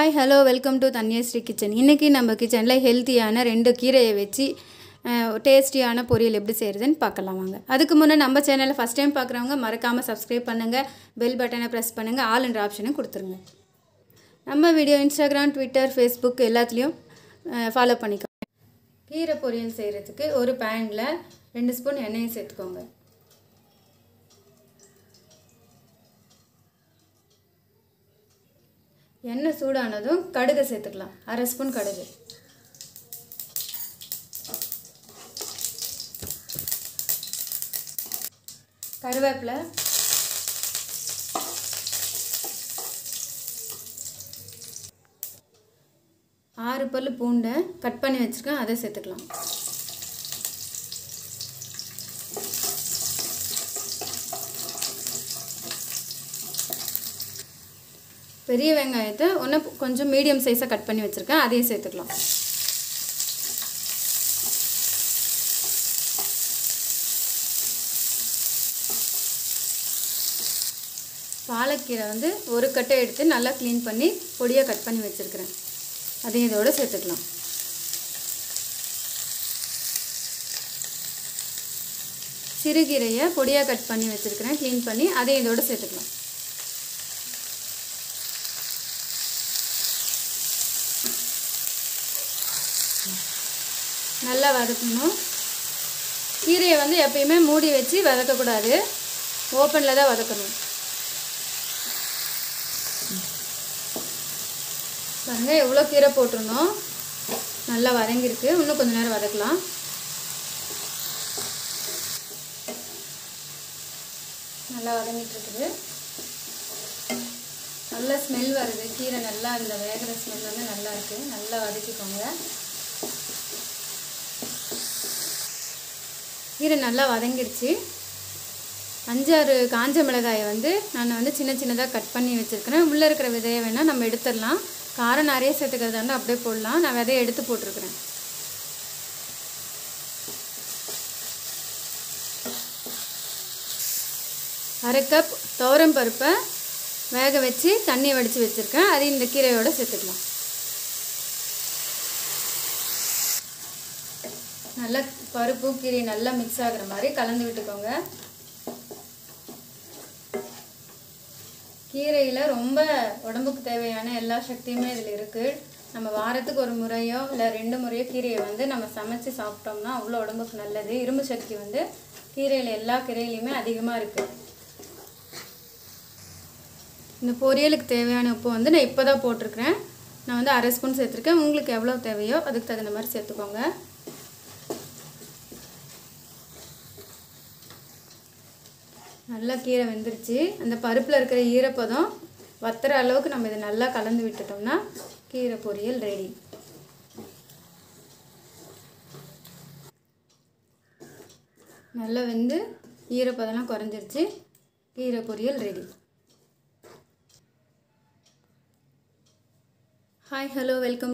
hi hello welcome to Dhanyashree kitchen இன்றைக்கி நம்ம கிச்சனில் ஹெல்த்தியான ரெண்டு கீரையை வச்சு டேஸ்டியான பொரியல் எப்படி செய்கிறதுன்னு பார்க்கலாம் வாங்க அதுக்கு முன்னே நம்ம சேனலை ஃபஸ்ட் டைம் பார்க்குறவங்க மறக்காமல் சப்ஸ்கிரைப் பண்ணுங்கள் பெல் பட்டனை ப்ரெஸ் பண்ணுங்கள் ஆல் என்ற ஆப்ஷனும் கொடுத்துருங்க நம்ம வீடியோ இன்ஸ்டாகிராம் ட்விட்டர் ஃபேஸ்புக் எல்லாத்துலேயும் ஃபாலோ பண்ணிக்கோங்க கீரை பொரியல் செய்கிறதுக்கு ஒரு பேனில் ரெண்டு ஸ்பூன் எண்ணெயை சேர்த்துக்கோங்க எண்ணெய் சூடானதும் கடுகை சேர்த்துக்கலாம் அரை ஸ்பூன் கடுகு கருவேப்பிலை ஆறு பல் பூண்டை கட் பண்ணி வச்சுருக்கேன் அதை சேர்த்துக்கலாம் பெரிய வெங்காயத்தை ஒன்று கொஞ்சம் மீடியம் சைஸாக கட் பண்ணி வச்சுருக்கேன் அதையும் சேர்த்துக்கலாம் பாலக்கீரை வந்து ஒரு கட்டை எடுத்து நல்லா க்ளீன் பண்ணி பொடியாக கட் பண்ணி வச்சுருக்கிறேன் அதையும் இதோடு சேர்த்துக்கலாம் சிறுகீரையை பொடியாக கட் பண்ணி வச்சுருக்கிறேன் க்ளீன் பண்ணி அதையும் இதோடு சேர்த்துக்கலாம் நல்லா வதக்கணும் கீரையை வந்து எப்பயுமே மூடி வச்சு வதக்கக்கூடாது ஓப்பனில் தான் வதக்கணும் பாருங்க எவ்வளோ கீரை போட்டிருந்தோம் நல்லா வதங்கியிருக்கு இன்னும் கொஞ்சம் நேரம் வதக்கலாம் நல்லா வதங்கிட்டு இருக்குது நல்ல ஸ்மெல் வருது கீரை நல்லா இந்த வேகிற ஸ்மெல் வந்து நல்லா இருக்குது நல்லா வதக்கிக்கோங்க கீரை நல்லா வதங்கிடுச்சு அஞ்சாறு காஞ்ச மிளகாயை வந்து நான் வந்து சின்ன சின்னதாக கட் பண்ணி வச்சுருக்கிறேன் உள்ளே இருக்கிற விதையை வேணால் நம்ம எடுத்துடலாம் காரம் நிறைய சேர்த்துக்கிறதா இருந்தால் அப்படியே போடலாம் நான் விதையை எடுத்து போட்டிருக்கிறேன் அரை கப் துவரம் பருப்பை வேக வச்சு தண்ணி வடித்து வச்சுருக்கேன் அது இந்த கீரையோடு சேர்த்துக்கலாம் நல்லா பருப்பு கீரை நல்லா மிக்ஸ் ஆகுற மாதிரி கலந்து விட்டுக்கோங்க கீரையில் ரொம்ப உடம்புக்கு தேவையான எல்லா சக்தியுமே இதில் இருக்குது நம்ம வாரத்துக்கு ஒரு முறையோ இல்லை ரெண்டு முறையோ கீரையை வந்து நம்ம சமைச்சு சாப்பிட்டோம்னா அவ்வளோ உடம்புக்கு நல்லது இரும்பு சக்தி வந்து கீரையில் எல்லா கீரையிலையுமே அதிகமாக இருக்குது இந்த பொரியலுக்கு தேவையான உப்பு வந்து நான் இப்போ தான் போட்டிருக்கிறேன் நான் வந்து அரை ஸ்பூன் சேர்த்துருக்கேன் உங்களுக்கு எவ்வளோ தேவையோ அதுக்கு தகுந்த மாதிரி சேர்த்துக்கோங்க நல்லா கீரை வெந்துருச்சு அந்த பருப்பில் இருக்கிற ஈரப்பதம் வத்துற அளவுக்கு நம்ம இதை நல்லா கலந்து விட்டுட்டோம்னா கீரை பொரியல் ரெடி நல்லா வெந்து ஈரப்பதம்லாம் குறைஞ்சிருச்சு கீரை பொரியல் ரெடி ஹாய் ஹலோ வெல்கம்